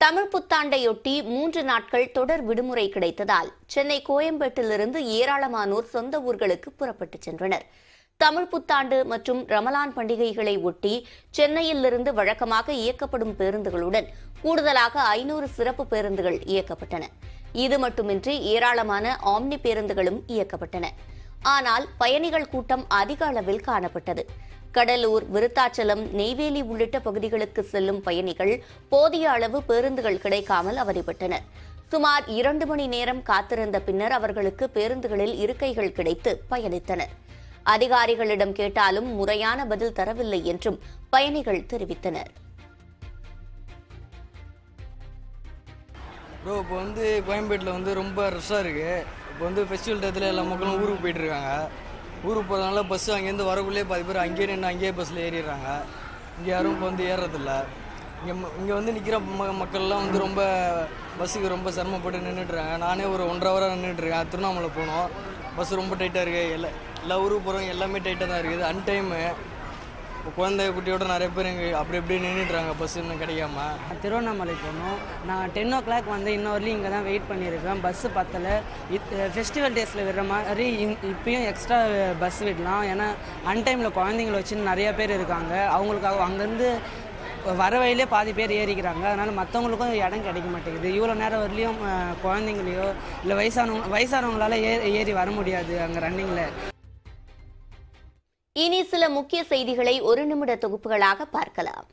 தமிழ் புத்தாண்டையொட்டி மூன்று நாட்கள் தொடர் விடுமுறை கிடைத்ததால் சென்னை கோயம்பேட்டிலிருந்து ஏராளமானோர் சொந்த ஊர்களுக்கு புறப்பட்டுச் சென்றனர் தமிழ் புத்தாண்டு மற்றும் ரமலான் பண்டிகைகளை ஒட்டி சென்னையிலிருந்து வழக்கமாக இயக்கப்படும் பேருந்துகளுடன் கூடுதலாக ஐநூறு சிறப்பு பேருந்துகள் இயக்கப்பட்டன இது மட்டுமின்றி ஏராளமான ஆம்னி பேருந்துகளும் இயக்கப்பட்டன ஆனால் பயணிகள் கூட்டம் அதிக அளவில் காணப்பட்டது கடலூர் விருத்தாச்சலம் நெய்வேலி உள்ளிட்ட பகுதிகளுக்கு செல்லும் பயணிகள் போதிய அளவு பேருந்துகள் கிடைக்காமல் அவதிப்பட்டனர் சுமார் இரண்டு மணி நேரம் காத்திருந்த பின்னர் அவர்களுக்கு பேருந்துகளில் இருக்கைகள் கிடைத்து பயணித்தனர் அதிகாரிகளிடம் கேட்டாலும் முறையான பதில் தரவில்லை என்றும் பயணிகள் தெரிவித்தனர் ப்ரோ இப்போ வந்து கோயம்பேட்டில் வந்து ரொம்ப ரஷ்ஷாக இருக்குது இப்போ வந்து ஃபெஸ்டிவல் டயத்தில் எல்லா மக்களும் ஊருக்கு போயிட்டு இருக்காங்க ஊருக்கு போகிறதுனால பஸ்ஸு அங்கேருந்து வரக்குள்ளேயே பாதி பேர் அங்கேயே நின்று அங்கேயே பஸ்ஸில் ஏறிடுறாங்க இங்கே யாரும் இப்போ வந்து ஏறுறதில்ல இங்கே இங்கே வந்து நிற்கிற ம மக்கள்லாம் வந்து ரொம்ப பஸ்ஸுக்கு ரொம்ப சிரமப்பட்டு நின்றுட்டுருக்காங்க நானே ஒரு ஒன்றரை ஹவராக நின்றுட்டுருக்கேன் திருவண்ணாமலை போனோம் பஸ் ரொம்ப டைட்டாக இருக்குது எல்லா எல்லா ஊருக்கு போகிறவங்க எல்லாமே டைட்டாக தான் இருக்குது அன் டைமு இப்போ குழந்தை குட்டியோட நிறைய பேர் இங்கே அப்படி இப்படி நின்றுட்டுறாங்க பஸ் இன்னும் கிடைக்காம திருவண்ணாமலை போகணும் நான் டென் ஓ கிளாக் வந்து இன்ன வரலையும் இங்கே தான் வெயிட் பண்ணியிருக்கேன் பஸ்ஸு பத்தலை ஃபெஸ்டிவல் டேஸில் விடுற மாதிரி இன்- இப்பயும் எக்ஸ்ட்ரா பஸ் விடலாம் ஏன்னா அன்டைமில் குழந்தைங்கள வச்சுன்னு நிறைய பேர் இருக்காங்க அவங்களுக்காக அங்கேருந்து வர வழியிலே பாதி பேர் ஏறிக்கிறாங்க அதனால் மற்றவங்களுக்கும் இடம் கிடைக்க மாட்டேங்குது இவ்வளோ நேரம் வரலையும் அஹ், குழந்தைங்களையோ இல்லை வயசானவங்க வயசானவங்களால ஏ ஏறி வர முடியாது அங்கே ரன்னிங்கில் இனி சில முக்கிய செய்திகளை ஒரு நிமிட தொகுப்புகளாக பார்க்கலாம்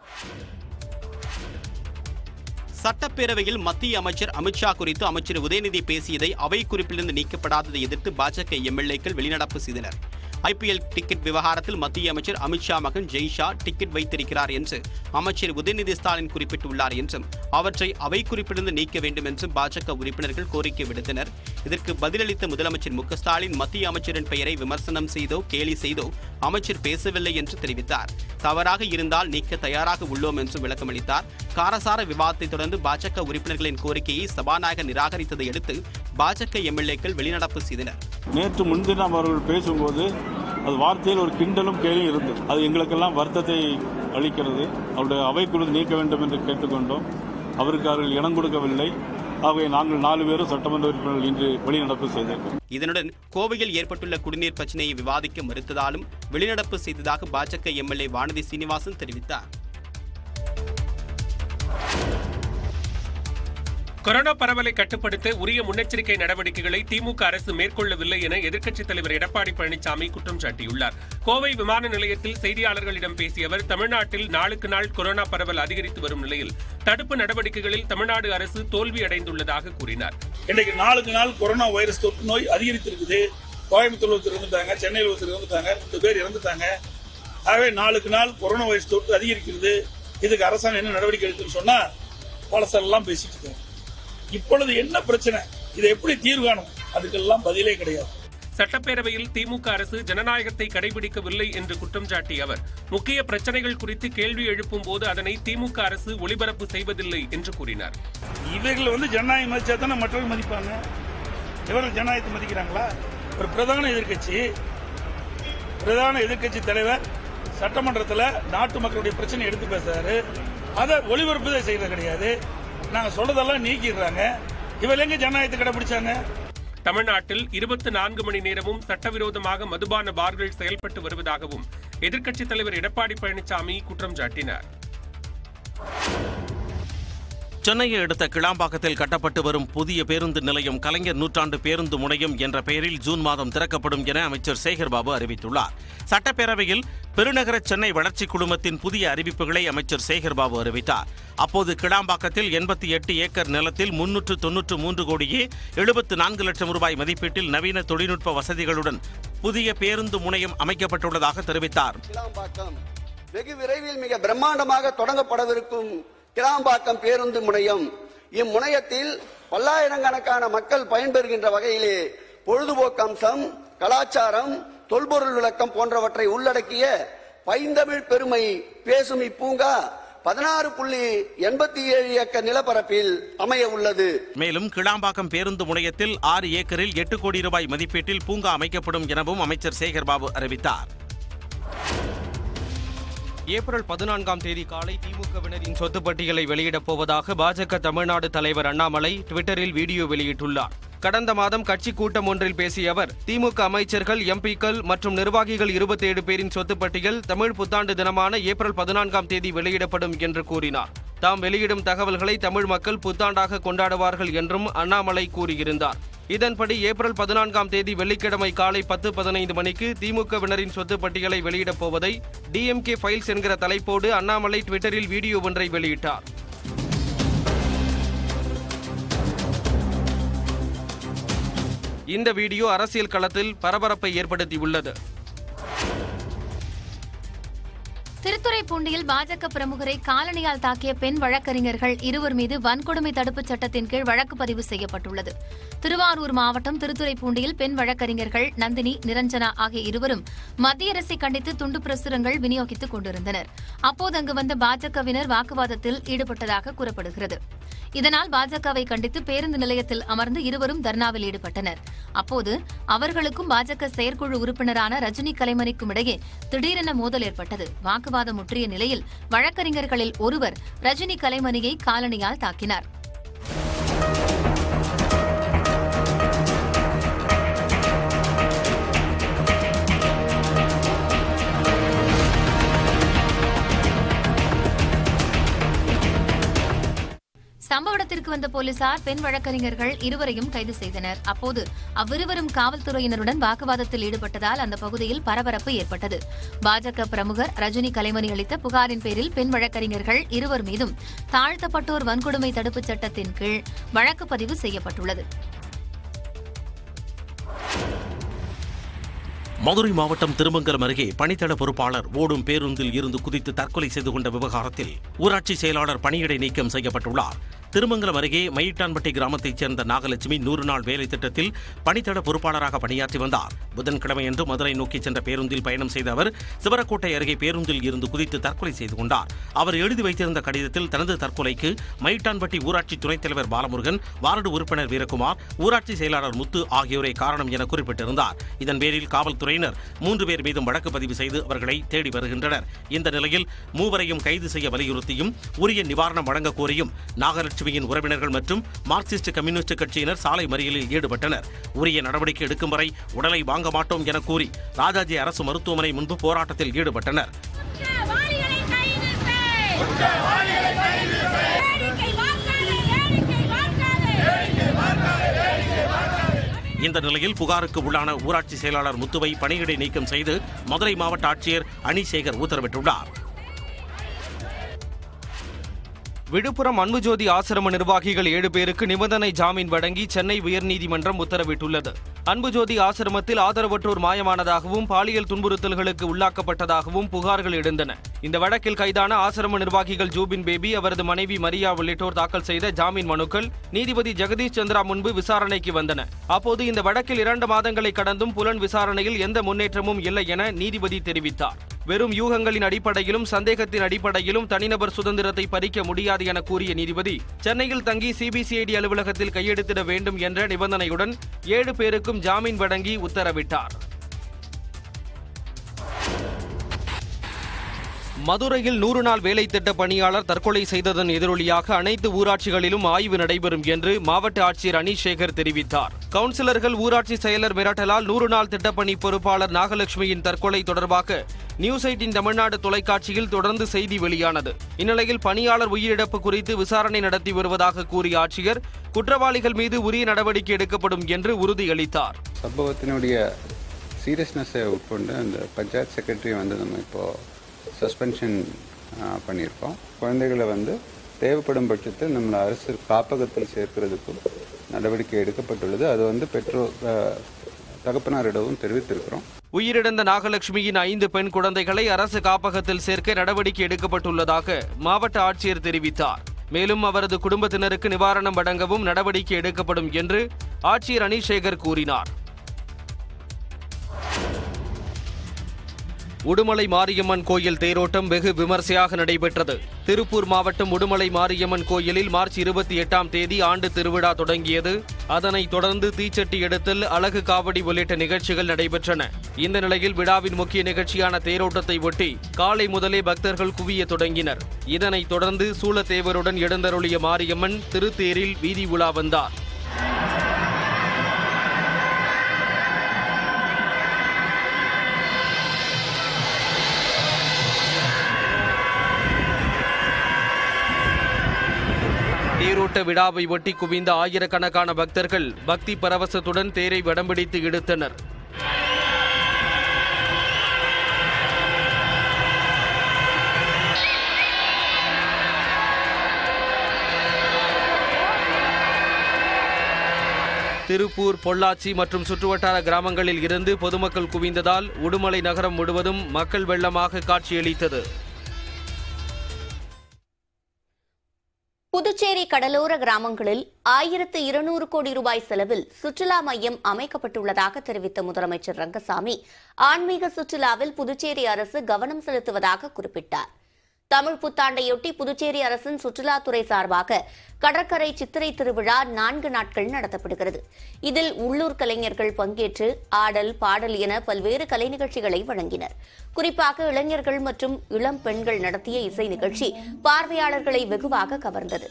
சட்டப்பேரவையில் மத்திய அமைச்சர் அமித்ஷா குறித்து அமைச்சர் உதயநிதி பேசியதை அவை குறிப்பிலிருந்து நீக்கப்படாததை எதிர்த்து பாஜக எம்எல்ஏக்கள் வெளிநடப்பு செய்தனர் ஐபிஎல் டிக்கெட் விவகாரத்தில் மத்திய அமைச்சர் அமித்ஷா மகன் ஜெய்ஷா டிக்கெட் வைத்திருக்கிறார் என்று அமைச்சர் உதயநிதி ஸ்டாலின் குறிப்பிட்டுள்ளார் என்றும் அவற்றை அவை குறிப்பிலிருந்து நீக்க வேண்டும் என்றும் பாஜக உறுப்பினர்கள் கோரிக்கை விடுத்தனர் இதற்கு பதிலளித்த முதலமைச்சர் மு க ஸ்டாலின் மத்திய அமைச்சரின் பெயரை விமர்சனம் செய்தோ கேலி செய்தோ அமைச்சர் பேசவில்லை என்று தெரிவித்தார் தவறாக இருந்தால் நீக்க தயாராக உள்ளோம் என்று விளக்கமளித்தார் காரசார விவாதத்தை தொடர்ந்து பாஜக உறுப்பினர்களின் கோரிக்கையை சபாநாயகர் நிராகரித்ததை அடுத்து பாஜக எம்எல்ஏக்கள் வெளிநடப்பு செய்தனர் நேற்று முன்தினம் அவர்கள் பேசும்போது அது வார்த்தையில் ஒரு கிண்டலும் கேலியும் இருந்தது அது எங்களுக்கெல்லாம் வருத்தத்தை அளிக்கிறது அவருடைய அவைக்குழு நீக்க வேண்டும் என்று கேட்டுக்கொண்டோம் அவருக்கு அவர்கள் இடம் கொடுக்கவில்லை ஆகவே நாங்கள் நாலு பேரும் சட்டமன்ற உறுப்பினர்கள் இன்று வெளிநடப்பு செய்திருக்கிறோம் இதனுடன் கோவையில் ஏற்பட்டுள்ள குடிநீர் பிரச்சனையை விவாதிக்க மறுத்ததாலும் வெளிநடப்பு செய்ததாக பாஜக எம்எல்ஏ வானதி சீனிவாசன் தெரிவித்தார் கொரோனா பரவலை கட்டுப்படுத்த உரிய முன்னெச்சரிக்கை நடவடிக்கைகளை திமுக அரசு மேற்கொள்ளவில்லை என எதிர்க்கட்சித் தலைவர் எடப்பாடி பழனிசாமி குற்றம் சாட்டியுள்ளார் கோவை விமான நிலையத்தில் செய்தியாளர்களிடம் பேசிய அவர் தமிழ்நாட்டில் நாளுக்கு நாள் கொரோனா பரவல் அதிகரித்து வரும் நிலையில் தடுப்பு நடவடிக்கைகளில் தமிழ்நாடு அரசு தோல்வி அடைந்துள்ளதாக கூறினார் இன்றைக்கு நாளுக்கு நாள் கொரோனா வைரஸ் தொற்று நோய் அதிகரித்திருக்குது கோயம்புத்தூர் ஒருத்தர் இறந்துட்டாங்க சென்னையில் ஒருத்தர் இறந்துட்டாங்க ரெண்டு பேர் இறந்துட்டாங்க ஆகவே நாளுக்கு நாள் கொரோனா வைரஸ் தொற்று அதிகரிக்கிறது இதுக்கு அரசாங்கம் என்ன நடவடிக்கை எடுக்குன்னு சொன்னா பழசெல்லாம் பேசிட்டு இருக்காங்க இப்பொழுது என்ன பிரச்சனை இதை எப்படி தீர்வு காணும் அதுக்கெல்லாம் பதிலே கிடையாது சட்டப்பேரவையில் திமுக அரசு ஜனநாயகத்தை கடைபிடிக்கவில்லை என்று குற்றம் சாட்டிய அவர் முக்கிய பிரச்சனைகள் குறித்து கேள்வி எழுப்பும் போது அதனை திமுக அரசு ஒளிபரப்பு செய்வதில்லை என்று கூறினார் இவர்கள் வந்து ஜனநாயகம் மதிச்சா தானே மற்றவர்கள் மதிப்பாங்க இவர்கள் ஜனநாயகத்தை மதிக்கிறாங்களா ஒரு பிரதான எதிர்க்கட்சி பிரதான எதிர்க்கட்சி தலைவர் சட்டமன்றத்தில் நாட்டு மக்களுடைய பிரச்சனை எடுத்து பேசுறாரு அதை ஒளிபரப்பு செய்யறது கிடையாது நாங்க சொல்றதெல்லாம் நீக்கிடுறாங்க இவங்க எங்க ஜனநாயகத்தை கடைபிடிச்சாங்க தமிழ்நாட்டில் இருபத்தி நான்கு மணி நேரமும் சட்டவிரோதமாக மதுபான பார்கள் செயல்பட்டு வருவதாகவும் எதிர்க்கட்சித் தலைவர் எடப்பாடி பழனிசாமி குற்றம் சாட்டினார் சென்னையை அடுத்த கிளாம்பாக்கத்தில் கட்டப்பட்டு வரும் புதிய பேருந்து நிலையம் கலைஞர் நூற்றாண்டு பேருந்து முனையம் என்ற பெயரில் ஜூன் மாதம் திறக்கப்படும் என அமைச்சர் சேகர்பாபு அறிவித்துள்ளார் சட்டப்பேரவையில் பெருநகர சென்னை வளர்ச்சி குழுமத்தின் புதிய அறிவிப்புகளை அமைச்சர் சேகர்பாபு அறிவித்தார் அப்போது கிளாம்பாக்கத்தில் எண்பத்தி எட்டு ஏக்கர் நிலத்தில் முன்னூற்று தொன்னூற்று மூன்று கோடியே எழுபத்து நான்கு லட்சம் ரூபாய் மதிப்பீட்டில் நவீன தொழில்நுட்ப வசதிகளுடன் புதிய பேருந்து முனையம் அமைக்கப்பட்டுள்ளதாக தெரிவித்தார் கிளாம்பாக்கம் வெகு விரைவில் மிக பிரம்மாண்டமாக தொடங்கப்படவிருக்கும் கிளாம்பாக்கம் பேருந்து முனையம் இம்முனையத்தில் பல்லாயிரக்கணக்கான மக்கள் பயன்பெறுகின்ற வகையிலே பொழுதுபோக்கு அம்சம் கலாச்சாரம் தொல்பொருள் விளக்கம் போன்றவற்றை உள்ளடக்கிய பைந்தமிழ் பெருமை பேசும் இப்பூங்கா பதினாறு புள்ளி எண்பத்தி ஏழு ஏக்கர் நிலப்பரப்பில் அமைய உள்ளது மேலும் கிளாம்பாக்கம் பேருந்து முனையத்தில் ஆறு ஏக்கரில் எட்டு கோடி ரூபாய் மதிப்பீட்டில் பூங்கா அமைக்கப்படும் எனவும் அமைச்சர் சேகர்பாபு அறிவித்தார் ஏப்ரல் பதினான்காம் தேதி காலை திமுகவினரின் சொத்து பட்டியலை வெளியிடப் போவதாக பாஜக தமிழ்நாடு தலைவர் அண்ணாமலை ட்விட்டரில் வீடியோ வெளியிட்டுள்ளார் கடந்த மாதம் கட்சி கூட்டம் ஒன்றில் பேசிய அவர் திமுக அமைச்சர்கள் எம்பிக்கள் மற்றும் நிர்வாகிகள் இருபத்தேழு பேரின் சொத்து பட்டியல் தமிழ் புத்தாண்டு தினமான ஏப்ரல் பதினான்காம் தேதி வெளியிடப்படும் என்று கூறினார் தாம் வெளியிடும் தகவல்களை தமிழ் மக்கள் புத்தாண்டாக கொண்டாடுவார்கள் என்றும் அண்ணாமலை கூறியிருந்தார் இதன்படி ஏப்ரல் பதினான்காம் தேதி வெள்ளிக்கிழமை காலை பத்து பதினைந்து மணிக்கு திமுகவினரின் சொத்து பட்டியலை வெளியிடப் போவதை டிஎம்கே ஃபைல்ஸ் என்கிற தலைப்போடு அண்ணாமலை ட்விட்டரில் வீடியோ ஒன்றை வெளியிட்டார் இந்த வீடியோ அரசியல் களத்தில் பரபரப்பை ஏற்படுத்தியுள்ளது திருத்துறைப்பூண்டியில் பாஜக பிரமுகரை காலணியால் தாக்கிய பெண் வழக்கறிஞர்கள் இருவர் மீது வன்கொடுமை தடுப்புச் சட்டத்தின் கீழ் வழக்கு பதிவு செய்யப்பட்டுள்ளது திருவாரூர் மாவட்டம் திருத்துறைப்பூண்டியில் பெண் வழக்கறிஞர்கள் நந்தினி நிரஞ்சனா ஆகிய இருவரும் மத்திய அரசை கண்டித்து துண்டு பிரசுரங்கள் விநியோகித்துக் கொண்டிருந்தனர் அப்போது அங்கு வந்த பாஜகவினர் வாக்குவாதத்தில் ஈடுபட்டதாக கூறப்படுகிறது இதனால் பாஜகவை கண்டித்து பேருந்து நிலையத்தில் அமர்ந்து இருவரும் தர்ணாவில் ஈடுபட்டனர் அப்போது அவர்களுக்கும் பாஜக செயற்குழு உறுப்பினரான ரஜினி கலைமணிக்கும் இடையே திடீரென மோதல் ஏற்பட்டது வாக்குவாதம் முற்றிய நிலையில் வழக்கறிஞர்களில் ஒருவர் ரஜினி கலைமணியை காலணியால் தாக்கினார் சம்பவ இடத்திற்கு வந்த போலீசார் பெண் வழக்கறிஞர்கள் இருவரையும் கைது செய்தனர் அப்போது அவ்விருவரும் காவல்துறையினருடன் வாக்குவாதத்தில் ஈடுபட்டதால் அந்த பகுதியில் பரபரப்பு ஏற்பட்டது பாஜக பிரமுகர் ரஜினி கலைமணி அளித்த புகாரின் பேரில் பெண் வழக்கறிஞர்கள் இருவர் மீதும் தாழ்த்தப்பட்டோர் வன்கொடுமை தடுப்புச் சட்டத்தின் கீழ் வழக்கு பதிவு செய்யப்பட்டுள்ளது மதுரை மாவட்டம் திருமங்கலம் அருகே பணித்தள பொறுப்பாளர் ஓடும் பேருந்தில் இருந்து குதித்து தற்கொலை செய்து கொண்ட விவகாரத்தில் ஊராட்சி செயலாளர் பணியிடை நீக்கம் செய்யப்பட்டுள்ளார் திருமங்கலம் அருகே மயிட்டான்பட்டி கிராமத்தைச் சேர்ந்த நாகலட்சுமி நூறு நாள் வேலை திட்டத்தில் பணித்தள பொறுப்பாளராக பணியாற்றி வந்தார் புதன்கிழமையன்று மதுரை நோக்கி சென்ற பேருந்தில் பயணம் செய்த அவர் சிவரக்கோட்டை அருகே பேருந்தில் இருந்து குதித்து தற்கொலை செய்து கொண்டார் அவர் எழுதி வைத்திருந்த கடிதத்தில் தனது தற்கொலைக்கு மயிட்டான்பட்டி ஊராட்சி துணைத் தலைவர் பாலமுருகன் வார்டு உறுப்பினர் வீரகுமார் ஊராட்சி செயலாளர் முத்து ஆகியோரே காரணம் என குறிப்பிட்டிருந்தார் இதன் பேரில் காவல்துறையினர் மூன்று பேர் மீதும் வழக்கு பதிவு செய்து அவர்களை தேடி வருகின்றனர் இந்த நிலையில் மூவரையும் கைது செய்ய வலியுறுத்தியும் உரிய நிவாரணம் வழங்க கோரியும் நாகலட்சுமியின் உறவினர்கள் மற்றும் மார்க்சிஸ்ட் கம்யூனிஸ்ட் கட்சியினர் சாலை மறியலில் ஈடுபட்டனர் உரிய நடவடிக்கை எடுக்கும் வரை உடலை வாங்க மாட்டோம் என கூறி ராஜாஜி அரசு மருத்துவமனை முன்பு போராட்டத்தில் ஈடுபட்டனர் இந்த நிலையில் புகாருக்கு உள்ளான ஊராட்சி செயலாளர் முத்துவை பணியிடை நீக்கம் செய்து மதுரை மாவட்ட ஆட்சியர் அனிசேகர் உத்தரவிட்டுள்ளார் விழுப்புரம் அன்புஜோதி ஆசிரம நிர்வாகிகள் ஏழு பேருக்கு நிபந்தனை ஜாமீன் வழங்கி சென்னை உயர்நீதிமன்றம் உத்தரவிட்டுள்ளது அன்புஜோதி ஆசிரமத்தில் ஆதரவற்றோர் மாயமானதாகவும் பாலியல் துன்புறுத்தல்களுக்கு உள்ளாக்கப்பட்டதாகவும் புகார்கள் எழுந்தன இந்த வழக்கில் கைதான ஆசிரம நிர்வாகிகள் ஜூபின் பேபி அவரது மனைவி மரியா உள்ளிட்டோர் தாக்கல் செய்த ஜாமீன் மனுக்கள் நீதிபதி ஜெகதீஷ் சந்திரா முன்பு விசாரணைக்கு வந்தன அப்போது இந்த வழக்கில் இரண்டு மாதங்களை கடந்தும் புலன் விசாரணையில் எந்த முன்னேற்றமும் இல்லை என நீதிபதி தெரிவித்தார் வெறும் யூகங்களின் அடிப்படையிலும் சந்தேகத்தின் அடிப்படையிலும் தனிநபர் சுதந்திரத்தை பறிக்க முடியாது என கூறிய நீதிபதி சென்னையில் தங்கி சிபிசிஐடி அலுவலகத்தில் கையெழுத்திட வேண்டும் என்ற நிபந்தனையுடன் ஏழு பேருக்கும் ஜாமீன் வழங்கி உத்தரவிட்டார் மதுரையில் நூறு நாள் வேலை திட்ட பணியாளர் தற்கொலை செய்ததன் எதிரொலியாக அனைத்து ஊராட்சிகளிலும் ஆய்வு நடைபெறும் என்று மாவட்ட ஆட்சியர் அனீஷ் சேகர் தெரிவித்தார் கவுன்சிலர்கள் ஊராட்சி செயலர் மிரட்டலால் நூறு நாள் திட்டப்பணி பொறுப்பாளர் நாகலட்சுமியின் தற்கொலை தொடர்பாக நியூஸ் எயிட்டின் தமிழ்நாடு தொலைக்காட்சியில் தொடர்ந்து செய்தி வெளியானது இந்நிலையில் பணியாளர் உயிரிழப்பு குறித்து விசாரணை நடத்தி வருவதாக கூறிய ஆட்சியர் குற்றவாளிகள் மீது உரிய நடவடிக்கை எடுக்கப்படும் என்று உறுதியளித்தார் சம்பவத்தினுடைய சீரியஸ்னஸை உட்கொண்டு அந்த பஞ்சாயத் செக்ரட்டரி வந்து நம்ம இப்போ சஸ்பென்ஷன் பண்ணியிருக்கோம் குழந்தைகளை வந்து தேவைப்படும் பட்சத்தில் நம்மளை அரசு காப்பகத்தில் சேர்க்கிறதுக்கும் நடவடிக்கை எடுக்கப்பட்டுள்ளது அது வந்து பெற்றோர் அஹ், தகப்பனாரிடமும் தெரிவித்திருக்கிறோம் உயிரிழந்த நாகலட்சுமியின் ஐந்து பெண் குழந்தைகளை அரசு காப்பகத்தில் சேர்க்க நடவடிக்கை எடுக்கப்பட்டுள்ளதாக மாவட்ட ஆட்சியர் தெரிவித்தார் மேலும் அவரது குடும்பத்தினருக்கு நிவாரணம் வழங்கவும் நடவடிக்கை எடுக்கப்படும் என்று ஆட்சியர் அனிஷேகர் கூறினார் உடுமலை மாரியம்மன் கோயில் தேரோட்டம் வெகு விமர்சையாக நடைபெற்றது திருப்பூர் மாவட்டம் உடுமலை மாரியம்மன் கோயிலில் மார்ச் இருபத்தி எட்டாம் தேதி ஆண்டு திருவிழா தொடங்கியது அதனைத் தொடர்ந்து தீச்சட்டி எடுத்தல் அழகு காவடி உள்ளிட்ட நிகழ்ச்சிகள் நடைபெற்றன இந்த நிலையில் விழாவின் முக்கிய நிகழ்ச்சியான தேரோட்டத்தை ஒட்டி காலை முதலே பக்தர்கள் குவிய தொடங்கினர் இதனைத் தொடர்ந்து சூளத்தேவருடன் எழுந்தருளிய மாரியம்மன் திருத்தேரில் வீதி உலா வந்தார் தேரோட்ட விழாவை ஒட்டி குவிந்த ஆயிரக்கணக்கான பக்தர்கள் பக்தி பரவசத்துடன் தேரை வடம்பிடித்து இழுத்தனர் திருப்பூர் பொள்ளாச்சி மற்றும் சுற்றுவட்டார கிராமங்களில் இருந்து பொதுமக்கள் குவிந்ததால் உடுமலை நகரம் முழுவதும் மக்கள் வெள்ளமாக காட்சியளித்தது புதுச்சேரி கடலோர கிராமங்களில் ஆயிரத்து இருநூறு கோடி ரூபாய் செலவில் சுற்றுலா மையம் அமைக்கப்பட்டுள்ளதாக தெரிவித்த முதலமைச்சர் ரங்கசாமி ஆன்மீக சுற்றுலாவில் புதுச்சேரி அரசு கவனம் செலுத்துவதாக குறிப்பிட்டார் தமிழ் புத்தாண்டையொட்டி புதுச்சேரி அரசின் சுற்றுலாத்துறை சார்பாக கடற்கரை சித்திரை திருவிழா நான்கு நாட்கள் நடத்தப்படுகிறது இதில் உள்ளூர் கலைஞர்கள் பங்கேற்று ஆடல் பாடல் என பல்வேறு கலை நிகழ்ச்சிகளை வழங்கினர் குறிப்பாக இளைஞர்கள் மற்றும் இளம் பெண்கள் நடத்திய இசை நிகழ்ச்சி பார்வையாளர்களை வெகுவாக கவர்ந்தது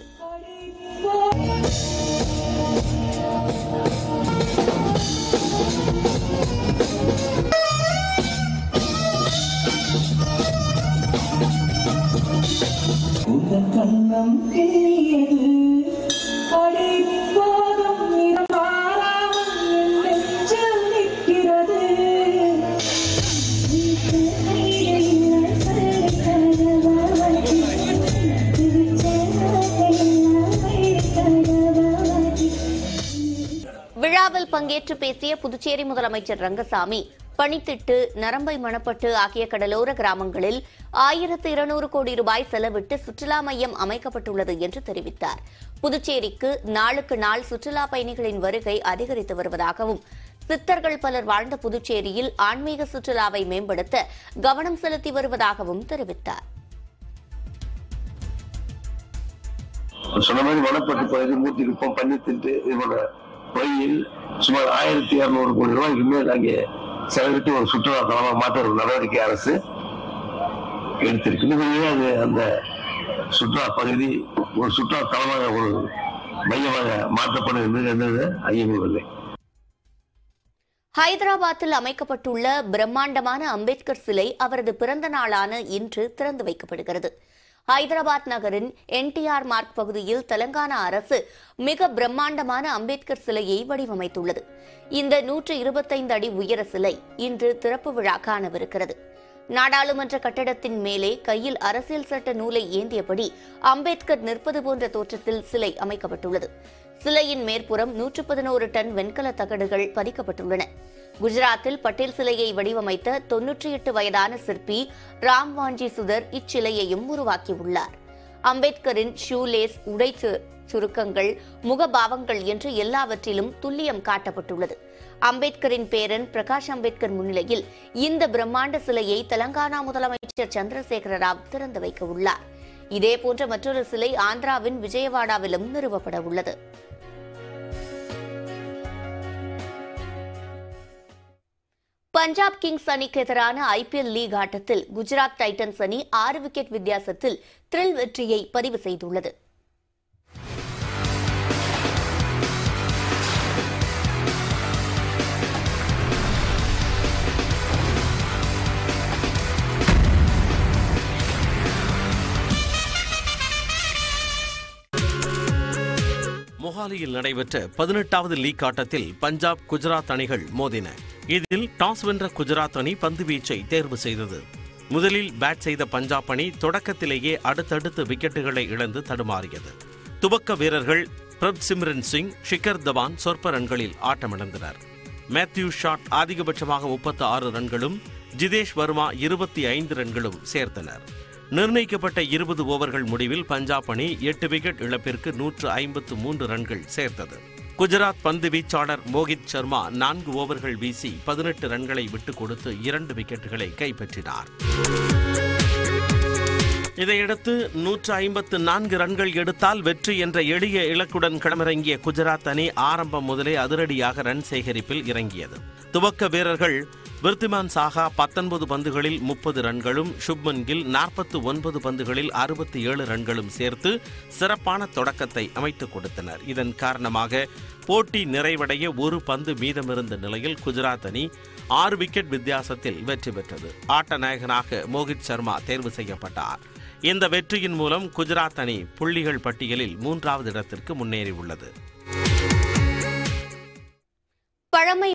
கண்ணம் கிள்ளியது அடிப்போதும் நிறமாறாமல் என் நெஞ்சில் நிற்கிறது விழாவில் பங்கேற்று பேசிய புதுச்சேரி முதலமைச்சர் ரங்கசாமி பனித்திட்டு நரம்பை மணப்பட்டு ஆகிய கடலோர கிராமங்களில் ஆயிரத்து இருநூறு கோடி ரூபாய் செலவிட்டு சுற்றுலா மையம் அமைக்கப்பட்டுள்ளது என்று தெரிவித்தார் புதுச்சேரிக்கு நாளுக்கு நாள் சுற்றுலா பயணிகளின் வருகை அதிகரித்து வருவதாகவும் சித்தர்கள் பலர் வாழ்ந்த புதுச்சேரியில் ஆன்மீக சுற்றுலாவை மேம்படுத்த கவனம் செலுத்தி வருவதாகவும் தெரிவித்தார் சொன்ன மாதிரி வனப்பட்டு பகுதி மூர்த்தி குப்பம் பண்ணி திட்டு இதோட வழியில் சுமார் ஆயிரத்தி இருநூறு கோடி ரூபாய்க்கு மேல் அங்கே செலவிட்டு ஒரு சுற்றுலா தலமாக மாற்ற ஒரு நடவடிக்கை அரசு எடுத்திருக்கு உண்மையிலேயே அது அந்த சுற்றுலா பகுதி ஒரு சுற்றுலா தலமாக ஒரு மையமாக மாற்றப்படும் என்பது எந்தவித ஐயமும் இல்லை ஹைதராபாத்தில் அமைக்கப்பட்டுள்ள பிரம்மாண்டமான அம்பேத்கர் சிலை அவரது பிறந்த நாளான இன்று திறந்து வைக்கப்படுகிறது ஹைதராபாத் நகரின் என்டிஆர் மார்க் பகுதியில் தெலங்கானா அரசு மிக பிரம்மாண்டமான அம்பேத்கர் சிலையை வடிவமைத்துள்ளது இந்த நூற்று இருபத்தைந்து அடி உயர சிலை இன்று திறப்பு விழா காணவிருக்கிறது நாடாளுமன்ற கட்டடத்தின் மேலே கையில் அரசியல் சட்ட நூலை ஏந்தியபடி அம்பேத்கர் நிற்பது போன்ற தோற்றத்தில் சிலை அமைக்கப்பட்டுள்ளது சிலையின் மேற்புறம் நூற்று பதினோரு டன் வெண்கல தகடுகள் பதிக்கப்பட்டுள்ளன குஜராத்தில் பட்டேல் சிலையை வடிவமைத்த தொன்னூற்றி எட்டு வயதான சிற்பி ராம் வாஞ்சி சுதர் இச்சிலையையும் உருவாக்கியுள்ளார் அம்பேத்கரின் ஷூலேஸ் உடை சு- சுருக்கங்கள் முகபாவங்கள் என்று எல்லாவற்றிலும் துல்லியம் காட்டப்பட்டுள்ளது அம்பேத்கரின் பேரன் பிரகாஷ் அம்பேத்கர் முன்னிலையில் இந்த பிரம்மாண்ட சிலையை தெலங்கானா முதலமைச்சர் சந்திரசேகர ராவ் திறந்து வைக்க உள்ளார் இதேபோன்ற மற்றொரு சிலை ஆந்திராவின் விஜயவாடாவிலும் நிறுவப்பட உள்ளது பஞ்சாப் கிங்ஸ் அணிக்கு எதிரான ஐபிஎல் லீக் ஆட்டத்தில் குஜராத் டைட்டன்ஸ் அணி ஆறு விக்கெட் வித்தியாசத்தில் த்ரில் வெற்றியை பதிவு செய்துள்ளது மொஹாலியில் நடைபெற்ற பதினெட்டாவது லீக் ஆட்டத்தில் பஞ்சாப் குஜராத் அணிகள் மோதின இதில் டாஸ் வென்ற குஜராத் அணி பந்து வீச்சை தேர்வு செய்தது முதலில் பேட் செய்த பஞ்சாப் அணி தொடக்கத்திலேயே அடுத்தடுத்து விக்கெட்டுகளை இழந்து தடுமாறியது துவக்க வீரர்கள் பிரப் சிம்ரன் சிங் ஷிகர் தவான் சொற்ப ரன்களில் ஆட்டமிழந்தனர் மேத்யூ ஷாட் அதிகபட்சமாக முப்பத்து ஆறு ரன்களும் ஜிதேஷ் வர்மா இருபத்தி ஐந்து ரன்களும் சேர்த்தனர் நிர்ணயிக்கப்பட்ட இருபது ஓவர்கள் முடிவில் பஞ்சாப் அணி எட்டு விக்கெட் இழப்பிற்கு நூற்று ஐம்பத்து மூன்று ரன்கள் சேர்த்தது குஜராத் பந்து வீச்சாளர் மோகித் சர்மா நான்கு ஓவர்கள் வீசி பதினெட்டு ரன்களை விட்டுக் கொடுத்து இரண்டு விக்கெட்டுகளை கைப்பற்றினார் இதையடுத்து நூற்று ஐம்பத்து நான்கு ரன்கள் எடுத்தால் வெற்றி என்ற எளிய இலக்குடன் களமிறங்கிய குஜராத் அணி ஆரம்பம் முதலே அதிரடியாக ரன் சேகரிப்பில் இறங்கியது துவக்க வீரர்கள் விருத்திமான் சாகா பத்தொன்பது பந்துகளில் முப்பது ரன்களும் சுப்மன் கில் நாற்பத்து ஒன்பது பந்துகளில் அறுபத்தி ஏழு ரன்களும் சேர்த்து சிறப்பான தொடக்கத்தை அமைத்துக் கொடுத்தனர் இதன் காரணமாக போட்டி நிறைவடைய ஒரு பந்து மீதமிருந்த நிலையில் குஜராத் அணி ஆறு விக்கெட் வித்தியாசத்தில் வெற்றி பெற்றது ஆட்ட நாயகனாக மோகித் சர்மா தேர்வு செய்யப்பட்டார் இந்த வெற்றியின் மூலம் குஜராத் அணி புள்ளிகள் பட்டியலில் மூன்றாவது இடத்திற்கு முன்னேறியுள்ளது